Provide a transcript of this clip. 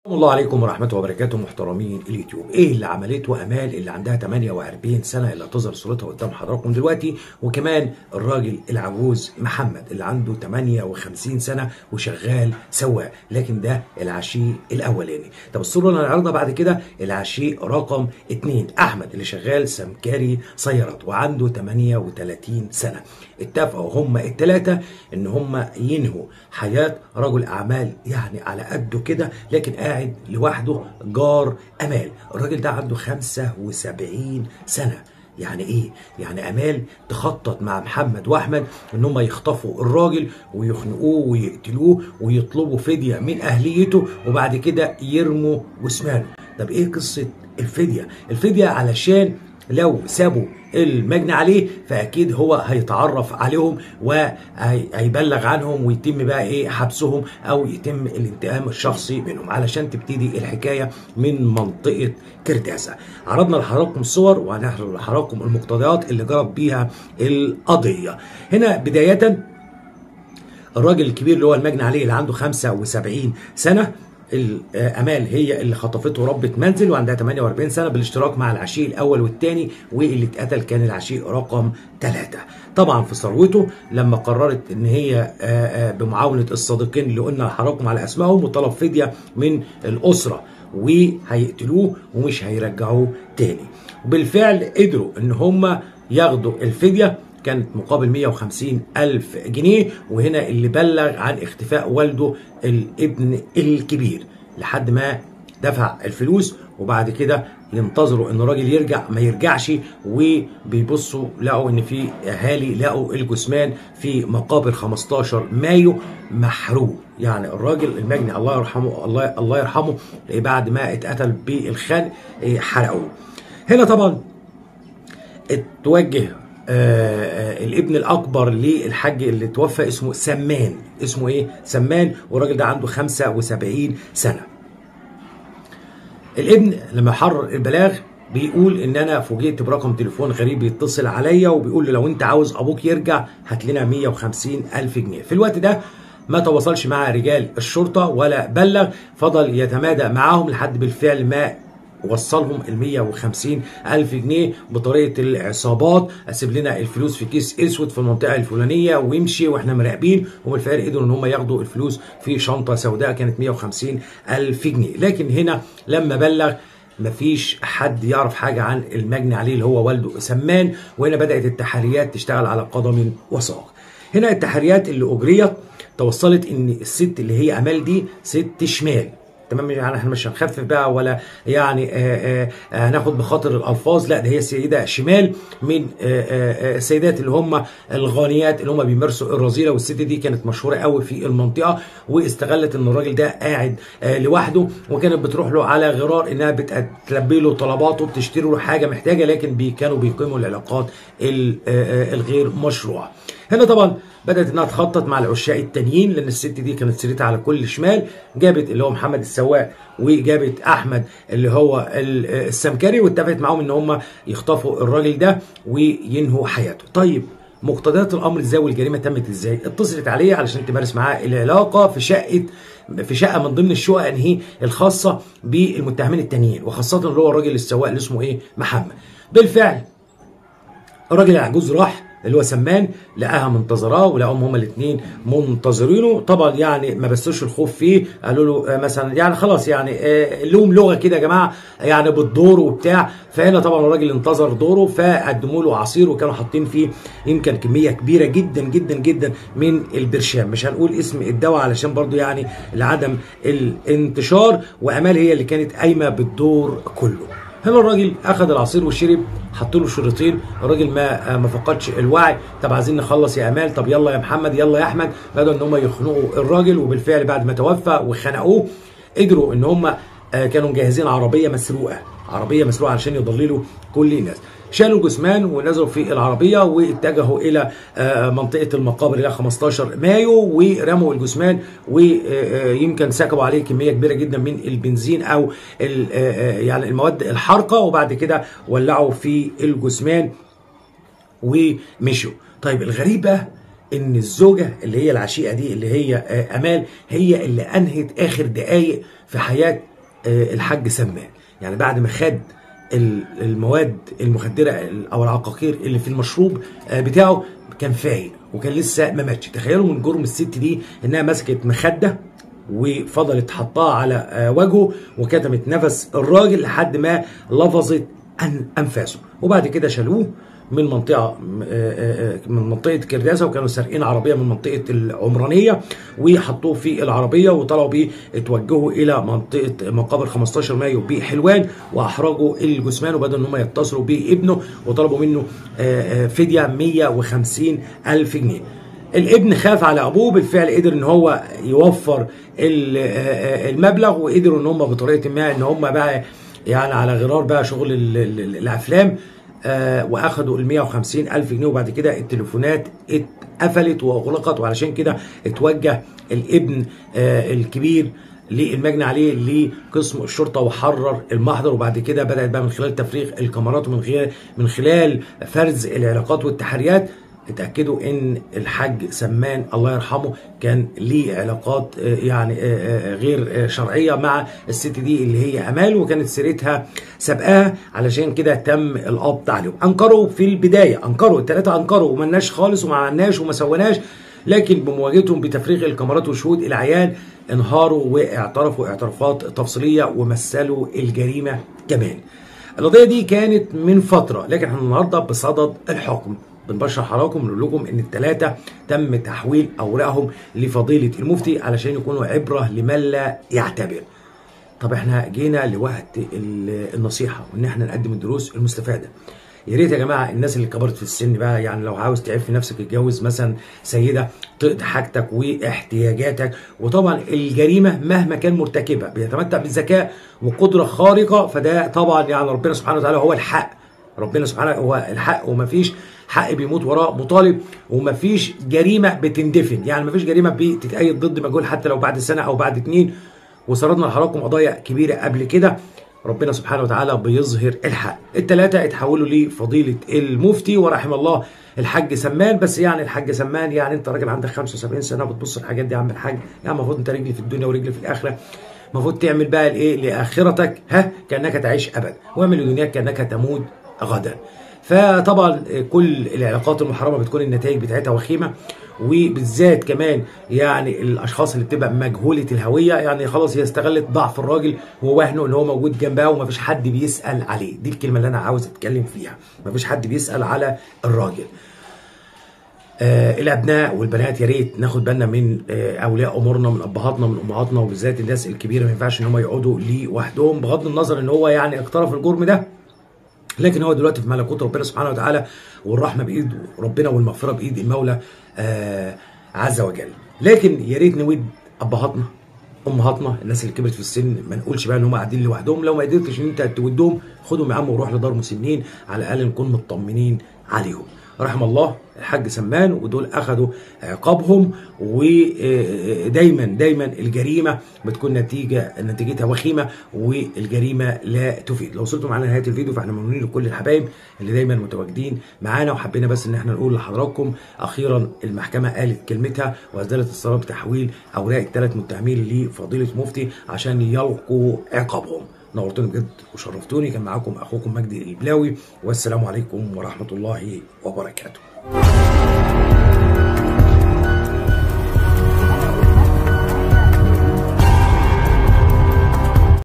الله عليكم ورحمة الله وبركاته محترمين اليوتيوب ايه اللي عملته امال اللي عندها 48 سنة اللي هتظهر صورتها قدام حضراتكم دلوقتي وكمان الراجل العجوز محمد اللي عنده 58 سنة وشغال سواق لكن ده العشيق الاولاني طب الصورة اللي هنعرضها بعد كده العشيق رقم 2 احمد اللي شغال سمكري سيارات وعنده 38 سنة اتفقوا هما الثلاثة ان هما ينهوا حياة رجل اعمال يعني على قده كده لكن قاعد لوحده جار امال الراجل ده عنده 75 سنه يعني ايه يعني امال تخطط مع محمد واحمد ان هم يخطفوا الراجل ويخنقوه ويقتلوه ويطلبوا فديه من اهليته وبعد كده يرموا جثمانه طب ايه قصه الفديه الفديه علشان لو سابوا المجني عليه فاكيد هو هيتعرف عليهم وهيبلغ عنهم ويتم بقى ايه حبسهم او يتم الانتقام الشخصي منهم علشان تبتدي الحكايه من منطقه كرداسه عرضنا لحضراتكم الصور وهنعرض لحضراتكم المقتضيات اللي جرت بيها القضيه هنا بدايه الراجل الكبير اللي هو المجني عليه اللي عنده 75 سنه الامال هي اللي خطفته ربة منزل وعندها 48 سنه بالاشتراك مع العشيق الاول والثاني واللي اتقتل كان العشيق رقم ثلاثة طبعا في ثروته لما قررت ان هي بمعاونه الصديقين اللي قلنا لحضراتكم على اسمائهم وطلب فديه من الاسره وهيقتلوه ومش هيرجعوه تاني وبالفعل قدروا ان هم ياخدوا الفديه كانت مقابل 150 ألف جنيه وهنا اللي بلغ عن اختفاء والده الابن الكبير لحد ما دفع الفلوس وبعد كده ينتظروا ان الراجل يرجع ما يرجعش وبيبصوا لقوا ان في اهالي لقوا الجثمان في مقابر 15 مايو محروق يعني الراجل المجني الله يرحمه الله الله يرحمه بعد ما اتقتل بالخنق حرقوه هنا طبعا اتوجه آه الابن الاكبر للحاج اللي توفى اسمه سمان اسمه ايه سمان والراجل ده عنده 75 سنه الابن لما حرر البلاغ بيقول ان انا فوجئت برقم تليفون غريب بيتصل عليا وبيقول لي لو انت عاوز ابوك يرجع هات لنا 150 الف جنيه في الوقت ده ما تواصلش مع رجال الشرطه ولا بلغ فضل يتمادى معاهم لحد بالفعل ما وصلهم ال 150 ألف جنيه بطريقة العصابات أسيب لنا الفلوس في كيس أسود في المنطقة الفلانية ويمشي وإحنا مراقبين وبالفعل قدروا إن هم ياخدوا الفلوس في شنطة سوداء كانت 150 ألف جنيه لكن هنا لما بلغ مفيش حد يعرف حاجة عن المجني عليه اللي هو والده سمان وهنا بدأت التحريات تشتغل على قدم وساق هنا التحريات اللي أجريت توصلت إن الست اللي هي أمال دي ست شمال تمام يعني احنا مش هنخفف بقى ولا يعني هناخد بخاطر الالفاظ لا ده هي سيده شمال من السيدات اللي هم الغانيات اللي هم بيمارسوا الرذيله والست دي كانت مشهوره قوي في المنطقه واستغلت ان الراجل ده قاعد لوحده وكانت بتروح له على غرار انها بتلبي له طلباته بتشتري له حاجه محتاجه لكن بي كانوا بيقيموا العلاقات الغير مشروعه هنا طبعا بدات انها تخطط مع العشاق التانيين لان الست دي كانت سيرتها على كل شمال جابت اللي هو محمد السواق وجابت احمد اللي هو السمكري واتفقت معاهم ان هم يخطفوا الراجل ده وينهوا حياته طيب مقتضيات الامر ازاي والجريمه تمت ازاي اتصلت عليه علشان تمارس معاه العلاقه في شقه في شقه من ضمن الشقق ان هي الخاصه بالمتهمين التانيين وخاصه اللي هو الراجل السواق اللي اسمه ايه محمد بالفعل الراجل العجوز راح اللي هو سمان لقاها منتظراه ولقاهم هما الاثنين منتظرينه طبعا يعني ما بسوش الخوف فيه قالوا له مثلا يعني خلاص يعني لهم لغه كده يا جماعه يعني بالدور وبتاع فهنا طبعا الراجل انتظر دوره فقدموا له عصير وكانوا حاطين فيه يمكن كميه كبيره جدا جدا جدا من البرشام مش هنقول اسم الدواء علشان برضو يعني لعدم الانتشار وامال هي اللي كانت قايمه بالدور كله هنا الراجل اخذ العصير وشرب حط له شريطين الراجل ما ما فقدش الوعي طب عايزين نخلص يا امال طب يلا يا محمد يلا يا احمد بدأوا ان هم يخنقوا الراجل وبالفعل بعد ما توفى وخنقوه قدروا ان هم كانوا مجهزين عربيه مسروقه عربيه مسروقه علشان يضللوا كل الناس شالوا الجثمان ونزلوا في العربية واتجهوا إلى منطقة المقابر إلى 15 مايو ورموا الجثمان ويمكن سكبوا عليه كمية كبيرة جدا من البنزين أو يعني المواد الحارقة وبعد كده ولعوا في الجثمان ومشوا طيب الغريب بقى ان الزوجه اللي هي العشيقه دي اللي هي امال هي اللي انهت اخر دقائق في حياه آه، الحاج سمان يعني بعد ما خد ال- المواد المخدره ال- او العقاقير اللي في المشروب آه، بتاعه كان فايق وكان لسه ما ماتش تخيلوا من جرم الست دي انها مسكت مخده وفضلت حطها على آه، وجهه وكتمت نفس الراجل لحد ما لفظت أن- انفاسه وبعد كده شالوه من منطقه آه، آه، آه، من منطقه كرداسه وكانوا سارقين عربيه من منطقه العمرانيه وحطوه في العربيه وطلعوا بيه اتوجهوا الى منطقه مقابر 15 مايو بحلوان واحرجوا الجثمان وبدأوا ان هم يتصلوا بابنه وطلبوا منه آه، آه، فديه 150 الف جنيه الابن خاف على ابوه بالفعل قدر ان هو يوفر ال- آه، آه، المبلغ وقدروا ان هم بطريقه ما ان هم بقى يعني على غرار بقى شغل ال- ال- الافلام آه واخدوا ال 150 الف جنيه وبعد كده التليفونات اتقفلت واغلقت وعلشان كده اتوجه الابن آه الكبير للمجني عليه لقسم الشرطه وحرر المحضر وبعد كده بدات بقى من خلال تفريغ الكاميرات ومن خلال من خلال فرز العلاقات والتحريات اتاكدوا ان الحاج سمان الله يرحمه كان ليه علاقات آه، يعني آه، آه، غير آه، شرعيه مع الست دي اللي هي امال وكانت سيرتها سابقاها علشان كده تم القبض عليهم انكروا في البدايه انكروا الثلاثه انكروا وملناش خالص وما عملناش وما سويناش لكن بمواجهتهم بتفريغ الكاميرات وشهود العيان انهاروا واعترفوا اعترافات تفصيليه ومثلوا الجريمه كمان القضيه دي كانت من فتره لكن احنا النهارده بصدد الحكم بنبشر حضراتكم نقول لكم ان الثلاثه تم تحويل اوراقهم لفضيله المفتي علشان يكونوا عبره لمن لا يعتبر طب احنا جينا لوقت ال- النصيحه وان احنا نقدم الدروس المستفاده يا ريت يا جماعه الناس اللي كبرت في السن بقى يعني لو عاوز تعف نفسك اتجوز مثلا سيده تقضي حاجتك واحتياجاتك وطبعا الجريمه مهما كان مرتكبها بيتمتع بالذكاء وقدره خارقه فده طبعا يعني ربنا سبحانه وتعالى هو الحق ربنا سبحانه هو الحق ومفيش حق بيموت وراه مطالب ومفيش جريمه بتندفن يعني مفيش جريمه بتتأيد ضد مجهول حتى لو بعد سنه او بعد اتنين وسردنا لحضراتكم قضايا كبيره قبل كده ربنا سبحانه وتعالى بيظهر الحق الثلاثه اتحولوا لفضيله المفتي ورحم الله الحاج سمان بس يعني الحاج سمان يعني انت راجل عندك 75 سنه بتبص الحاجات دي يا عم الحاج يعني المفروض انت رجلي في الدنيا ورجلي في الاخره المفروض تعمل بقى الايه لاخرتك ها كانك تعيش ابدا واعمل لدنياك كانك تموت غدا فطبعا كل العلاقات المحرمه بتكون النتائج بتاعتها وخيمه وبالذات كمان يعني الاشخاص اللي بتبقى مجهوله الهويه يعني خلاص هي استغلت ضعف الراجل ووهنه ان هو موجود جنبها ومفيش حد بيسال عليه دي الكلمه اللي انا عاوز اتكلم فيها مفيش حد بيسال على الراجل آه الابناء والبنات يا ريت ناخد بالنا من آه اولياء امورنا من ابهاتنا من امهاتنا وبالذات الناس الكبيره ما ينفعش ان هم يقعدوا لوحدهم بغض النظر ان هو يعني اقترف الجرم ده لكن هو دلوقتي في ملكوت ربنا سبحانه وتعالى والرحمه بايد ربنا والمغفره بايد المولى آه عز وجل لكن يا ريت نود ابهاتنا امهاتنا الناس اللي كبرت في السن ما نقولش بقى ان هم قاعدين لوحدهم لو ما قدرتش ان انت تودهم خدهم يا عم وروح لدار مسنين على الاقل نكون مطمنين عليهم رحم الله الحاج سمان ودول اخذوا عقابهم ودايما دايما الجريمه بتكون نتيجه نتيجتها وخيمه والجريمه لا تفيد لو وصلتوا معانا لنهايه الفيديو فاحنا ممنونين لكل الحبايب اللي دايما متواجدين معانا وحبينا بس ان احنا نقول لحضراتكم اخيرا المحكمه قالت كلمتها واسدلت الصلاه بتحويل اوراق الثلاث متهمين لفضيله مفتي عشان يلقوا عقابهم نورتوني بجد وشرفتوني كان معاكم اخوكم مجدي البلاوي والسلام عليكم ورحمه الله وبركاته